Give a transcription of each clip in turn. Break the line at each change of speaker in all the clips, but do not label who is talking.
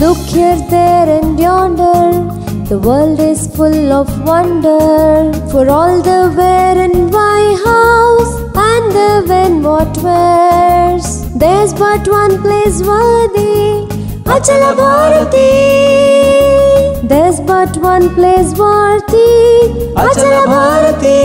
Look here, there, and yonder. The world is full of wonder. For all the where and why house and the when what where's. There's but one place worthy. Achala Bharati. There's but one place worthy. Achala Bharati.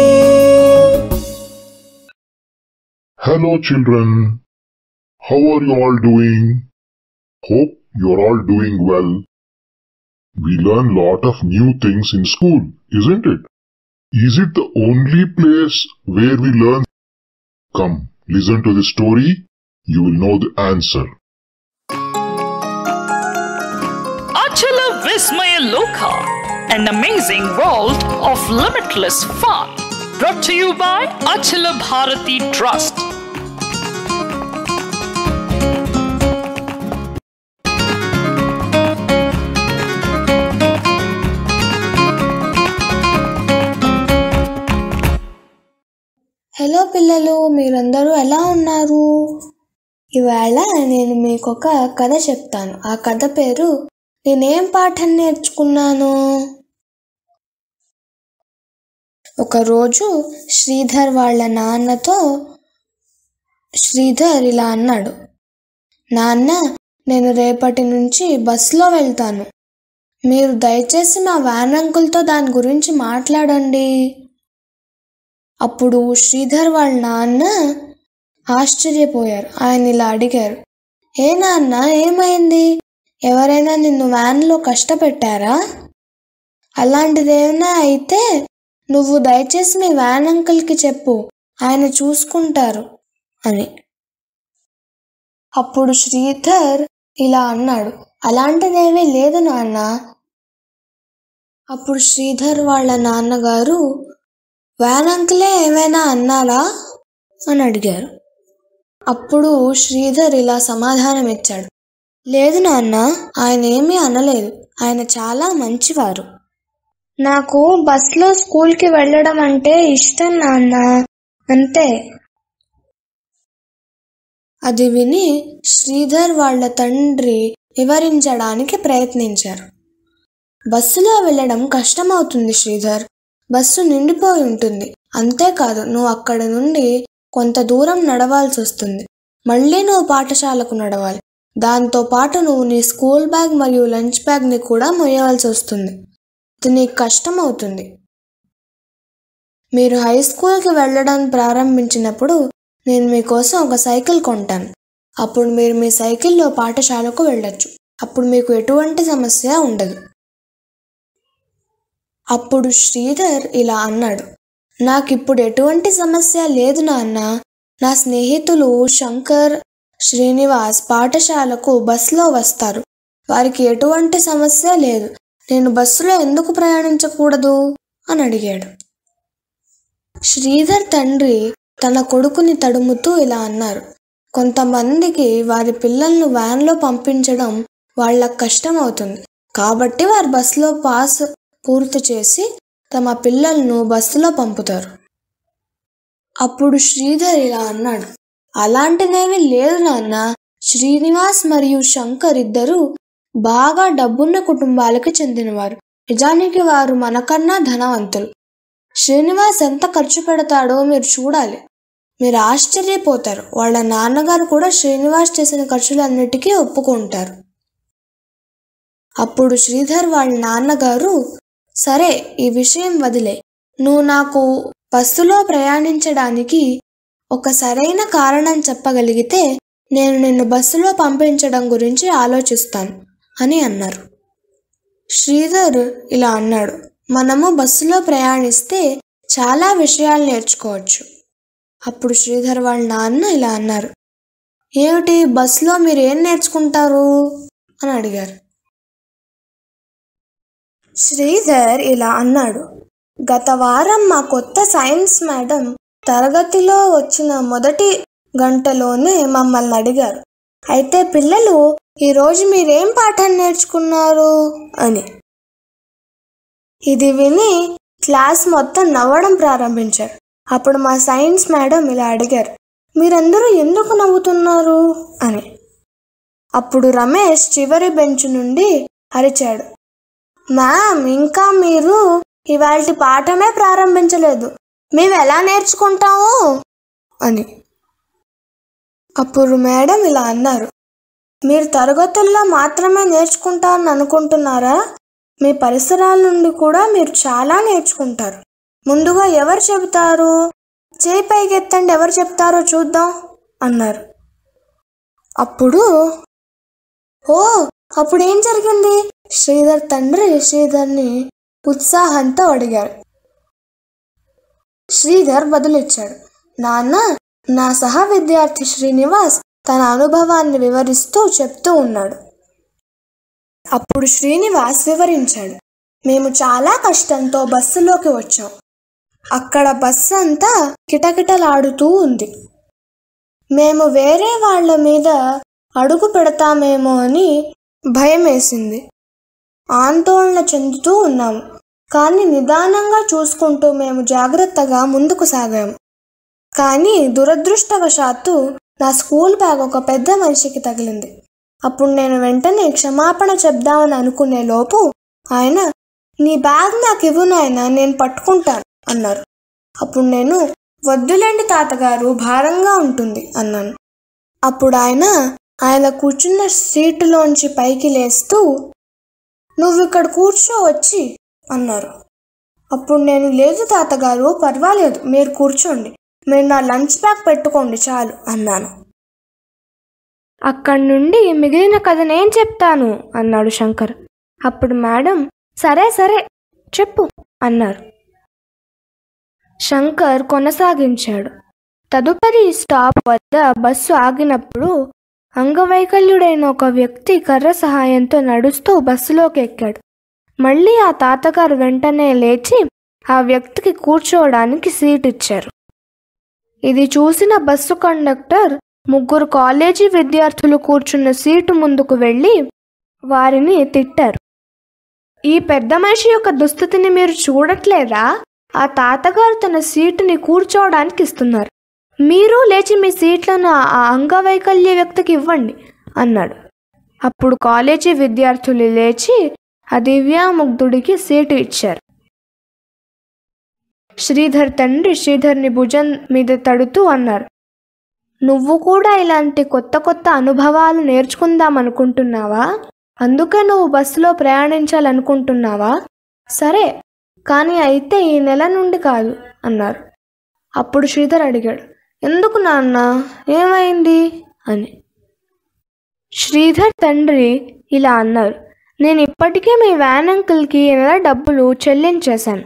Hello, children. How are you all doing? Hope you're all doing well. We learn lot of new things in school, isn't it? Is it the only place where we learn? Come, listen to the story. You will know the answer.
Achala Vismaya Loka, an amazing world of limitless fun. Brought to you by Achala Bharati Trust.
Hello పిల్లలు మీరందరూ ఎలా ఉన్నారు ఇవాళ నేను మీకు ఒక కథ చెప్తాను ఆ కథ పేరు నేనేం పాఠం నేర్చుకున్నాను ఒకరోజు శ్రీధర్ వాళ్ళ నాన్నతో శ్రీధర్ ఇలా అన్నాడు నాన్న నేను రేపటి నుంచి బస్సులో వెళ్తాను మీరు దయచేసి మా వ్యాన్ అంకుల్తో దాని గురించి మాట్లాడండి అప్పుడు శ్రీధర్ వాళ్ళ నాన్న ఆశ్చర్యపోయారు ఆయన ఇలా అడిగారు ఏ నాన్న ఏమైంది ఎవరైనా నిన్ను వ్యాన్లో కష్టపెట్టారా అలాంటిదేమైనా అయితే నువ్వు దయచేసి మీ వ్యాన్ అంకుల్కి చెప్పు ఆయన చూసుకుంటారు అని అప్పుడు శ్రీధర్ ఇలా అన్నాడు అలాంటిదేమీ లేదు నాన్న అప్పుడు శ్రీధర్ వాళ్ళ నాన్నగారు వ్యాన్ అంకులే ఏమైనా అన్నారా అని అడిగారు అప్పుడు శ్రీధర్ ఇలా సమాధానం ఇచ్చాడు లేదు నాన్న ఆయన ఏమీ అనలేదు ఆయన చాలా మంచివారు నాకు బస్లో స్కూల్కి వెళ్ళడం అంటే ఇష్టం నాన్న అంతే అది విని శ్రీధర్ వాళ్ళ తండ్రి వివరించడానికి ప్రయత్నించారు బస్సులో వెళ్ళడం కష్టమవుతుంది శ్రీధర్ బస్సు నిండిపోయి ఉంటుంది అంతేకాదు నువ్వు అక్కడ నుండి కొంత దూరం నడవాల్సి వస్తుంది మళ్ళీ నువ్వు పాఠశాలకు నడవాలి దాంతో పాటు నువ్వు నీ స్కూల్ బ్యాగ్ మరియు లంచ్ బ్యాగ్ని కూడా మొయ్యవలసి వస్తుంది ఇది నీకు కష్టం అవుతుంది మీరు హై స్కూల్కి వెళ్ళడం ప్రారంభించినప్పుడు నేను మీకోసం ఒక సైకిల్ కొంటాను అప్పుడు మీరు మీ సైకిల్లో పాఠశాలకు వెళ్ళొచ్చు అప్పుడు మీకు ఎటువంటి సమస్య ఉండదు అప్పుడు శ్రీధర్ ఇలా అన్నాడు నాకిప్పుడు ఎటువంటి సమస్య లేదు నాన్న నా స్నేహితులు శంకర్ శ్రీనివాస్ పాఠశాలకు బస్సులో వస్తారు వారికి ఎటువంటి సమస్య లేదు నేను బస్సులో ఎందుకు ప్రయాణించకూడదు అని అడిగాడు శ్రీధర్ తండ్రి తన కొడుకుని తడుముతూ ఇలా అన్నారు కొంతమందికి వారి పిల్లలను వ్యాన్లో పంపించడం వాళ్ళకు కష్టం అవుతుంది కాబట్టి వారు బస్సులో పాస్ పూర్తి చేసి తమ పిల్లలను బస్సులో పంపుతారు అప్పుడు శ్రీధర్ ఇలా అన్నాడు అలాంటిదేమీ లేదు నాన్న శ్రీనివాస్ మరియు శంకర్ ఇద్దరు బాగా డబ్బున్న కుటుంబాలకు చెందినవారు నిజానికి వారు మనకన్నా ధనవంతులు శ్రీనివాస్ ఎంత ఖర్చు పెడతాడో మీరు చూడాలి మీరు ఆశ్చర్యపోతారు వాళ్ళ నాన్నగారు కూడా శ్రీనివాస్ చేసిన ఖర్చులన్నిటికీ ఒప్పుకుంటారు అప్పుడు శ్రీధర్ వాళ్ళ నాన్నగారు సరే ఈ విషయం వదిలే నువ్వు నాకు బస్సులో ప్రయాణించడానికి ఒక సరైన కారణం చెప్పగలిగితే నేను నిన్ను బస్సులో పంపించడం గురించి ఆలోచిస్తాను అని అన్నారు శ్రీధర్ ఇలా అన్నాడు మనము బస్సులో ప్రయాణిస్తే చాలా విషయాలు నేర్చుకోవచ్చు అప్పుడు శ్రీధర్ వాళ్ళ నాన్న ఇలా అన్నారు ఏమిటి బస్సులో మీరు ఏం నేర్చుకుంటారు అని అడిగారు శ్రీధర్ ఇలా అన్నాడు గత వారం మా కొత్త సైన్స్ మేడం తరగతిలో వచ్చిన మొదటి గంటలోనే మమ్మల్ని అడిగారు అయితే పిల్లలు ఈరోజు మీరేం పాఠం నేర్చుకున్నారు అని ఇది విని క్లాస్ మొత్తం నవ్వడం ప్రారంభించారు అప్పుడు మా సైన్స్ మేడం ఇలా అడిగారు మీరందరూ ఎందుకు నవ్వుతున్నారు అని అప్పుడు రమేష్ చివరి బెంచ్ నుండి అరిచాడు మ్యామ్ ఇంకా మీరు ఇవాళ పాఠమే ప్రారంభించలేదు మేము ఎలా నేర్చుకుంటాము అని అప్పుడు మేడం ఇలా అన్నారు మీరు తరగతుల్లో మాత్రమే నేర్చుకుంటారని అనుకుంటున్నారా మీ పరిసరాల నుండి కూడా మీరు చాలా నేర్చుకుంటారు ముందుగా ఎవరు చెబుతారు చేయి పైకెత్తండి ఎవరు చెప్తారో చూద్దాం అన్నారు అప్పుడు ఓ అప్పుడు ఏం జరిగింది శ్రీధర్ తండ్రి శ్రీధర్ని ఉత్సాహంతో అడిగారు శ్రీధర్ బదులిచ్చాడు నాన్న నా సహ విద్యార్థి శ్రీనివాస్ తన అనుభవాన్ని వివరిస్తూ చెప్తూ ఉన్నాడు అప్పుడు శ్రీనివాస్ వివరించాడు మేము చాలా కష్టంతో బస్సులోకి వచ్చాం అక్కడ బస్సు అంతా కిటకిటలాడుతూ ఉంది మేము వేరే వాళ్ళ మీద అడుగు పెడతామేమో అని భయం వేసింది ఆందోళన చెందుతూ ఉన్నాము కానీ నిదానంగా చూసుకుంటూ మేము జాగ్రత్తగా ముందుకు సాగాము కానీ దురదృష్టవశాత్తు నా స్కూల్ బ్యాగ్ ఒక పెద్ద మనిషికి తగిలింది అప్పుడు నేను వెంటనే క్షమాపణ చెప్దామని అనుకునే లోపు ఆయన నీ బ్యాగ్ నాకు ఇవ్వు నాయన నేను పట్టుకుంటాను అన్నారు అప్పుడు నేను వద్దులేండి తాతగారు భారంగా ఉంటుంది అన్నాను అప్పుడు ఆయన ఆయన కూర్చున్న సీటులోంచి పైకి లేస్తూ నువ్వు ఇక్కడ కూర్చో వచ్చి అన్నారు అప్పుడు నేను లేదు తాతగారు పర్వాలేదు మీరు కూర్చోండి మీరు నా లంచ్ బ్యాగ్ పెట్టుకోండి చాలు అన్నాను
అక్కడి నుండి మిగిలిన కథ నేను చెప్తాను అన్నాడు శంకర్ అప్పుడు మేడం సరే సరే చెప్పు అన్నారు శంకర్ కొనసాగించాడు తదుపరి స్టాప్ వద్ద బస్సు ఆగినప్పుడు అంగవైకల్యుడైన ఒక వ్యక్తి కర్ర సహాయంతో నడుస్తూ బస్సులోకి ఎక్కాడు మళ్ళీ ఆ తాతగారు వెంటనే లేచి ఆ వ్యక్తికి కూర్చోవడానికి సీట్ ఇచ్చారు ఇది చూసిన బస్సు కండక్టర్ ముగ్గురు కాలేజీ విద్యార్థులు కూర్చున్న సీటు ముందుకు వెళ్ళి వారిని తిట్టారు ఈ పెద్ద మనిషి యొక్క దుస్థితిని మీరు చూడట్లేదా ఆ తాతగారు తన సీటుని కూర్చోవడానికి ఇస్తున్నారు మీరు లేచి మీ సీట్లను ఆ అంగవైకల్య వ్యక్తికి ఇవ్వండి అన్నాడు అప్పుడు కాలేజీ విద్యార్థులు లేచి ఆ దివ్యాముగ్ధుడికి సీటు ఇచ్చారు శ్రీధర్ తండ్రి శ్రీధర్ని భుజం మీద తడుతూ అన్నారు నువ్వు కూడా ఇలాంటి కొత్త కొత్త అనుభవాలు నేర్చుకుందాం అనుకుంటున్నావా అందుకే నువ్వు బస్సులో ప్రయాణించాలనుకుంటున్నావా సరే కానీ అయితే ఈ నెల నుండి కాదు అన్నారు అప్పుడు శ్రీధర్ అడిగాడు ఎందుకు నాన్న ఏమైంది అని శ్రీధర్ తండ్రి ఇలా అన్నారు నేను ఇప్పటికే మీ వ్యాన్ అంకుల్కి ఈ నెల డబ్బులు చెల్లించేశాను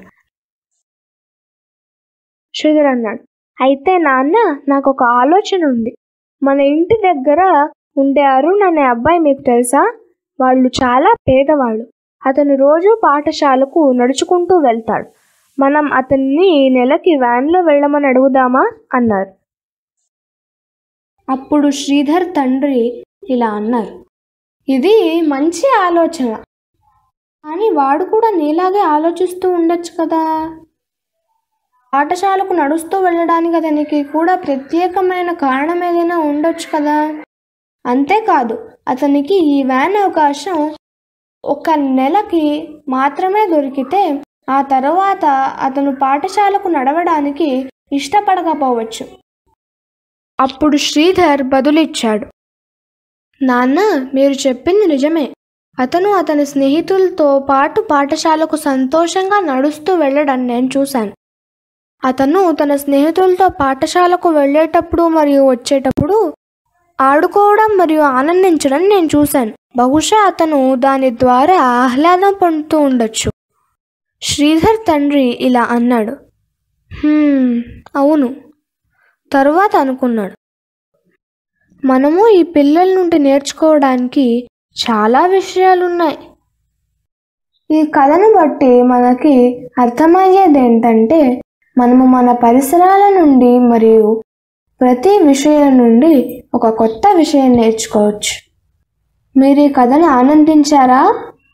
శ్రీధర్ అన్నాడు అయితే నాన్న నాకు ఒక ఆలోచన ఉంది మన ఇంటి దగ్గర ఉండే అరుణ్ అనే అబ్బాయి మీకు తెలుసా వాళ్ళు చాలా పేదవాళ్ళు అతను రోజు పాఠశాలకు నడుచుకుంటూ వెళ్తాడు మనం అతన్ని ఈ నెలకి వ్యాన్లో వెళ్ళమని అడుగుదామా అన్నారు అప్పుడు శ్రీధర్ తండ్రి ఇలా అన్నారు ఇది మంచి ఆలోచన కానీ వాడు కూడా నీలాగే ఆలోచిస్తూ ఉండొచ్చు కదా పాఠశాలకు నడుస్తూ వెళ్ళడానికి అతనికి కూడా ప్రత్యేకమైన కారణం ఏదైనా ఉండొచ్చు కదా అంతేకాదు అతనికి ఈ వ్యాన్ అవకాశం ఒక నెలకి మాత్రమే దొరికితే ఆ తర్వాత అతను పాఠశాలకు నడవడానికి ఇష్టపడకపోవచ్చు అప్పుడు శ్రీధర్ బదులిచ్చాడు నాన్న మీరు చెప్పింది నిజమే అతను అతని స్నేహితులతో పాటు పాఠశాలకు సంతోషంగా నడుస్తూ వెళ్ళడం నేను చూశాను అతను తన స్నేహితులతో పాఠశాలకు వెళ్ళేటప్పుడు మరియు వచ్చేటప్పుడు ఆడుకోవడం మరియు ఆనందించడం నేను చూశాను బహుశా అతను దాని ద్వారా ఆహ్లాదం పొందుతూ ఉండొచ్చు శ్రీధర్ తండ్రి ఇలా అన్నాడు "హ్మ్, అవును తరువాత అనుకున్నాడు మనము ఈ పిల్లల నుండి నేర్చుకోవడానికి చాలా విషయాలున్నాయి ఈ కథను బట్టి మనకి అర్థమయ్యేది ఏంటంటే మనము మన పరిసరాల నుండి మరియు ప్రతి విషయం నుండి ఒక కొత్త విషయం నేర్చుకోవచ్చు మీరు ఈ కథను ఆనందించారా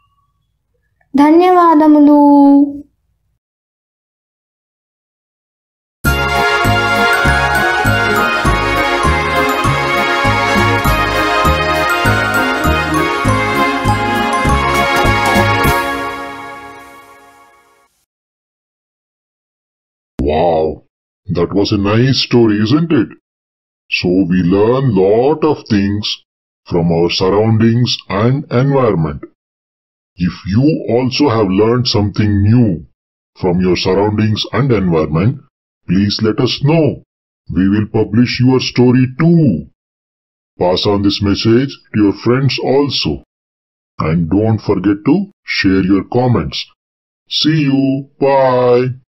ధన్యవాదములు
Wow, that was a nice story, isn't it? So we learn lot of things from our surroundings and environment. If you also have learned something new from your surroundings and environment, please let us know. We will publish your story too. Pass on this message to your friends also. And don't forget to share your comments. See you. Bye.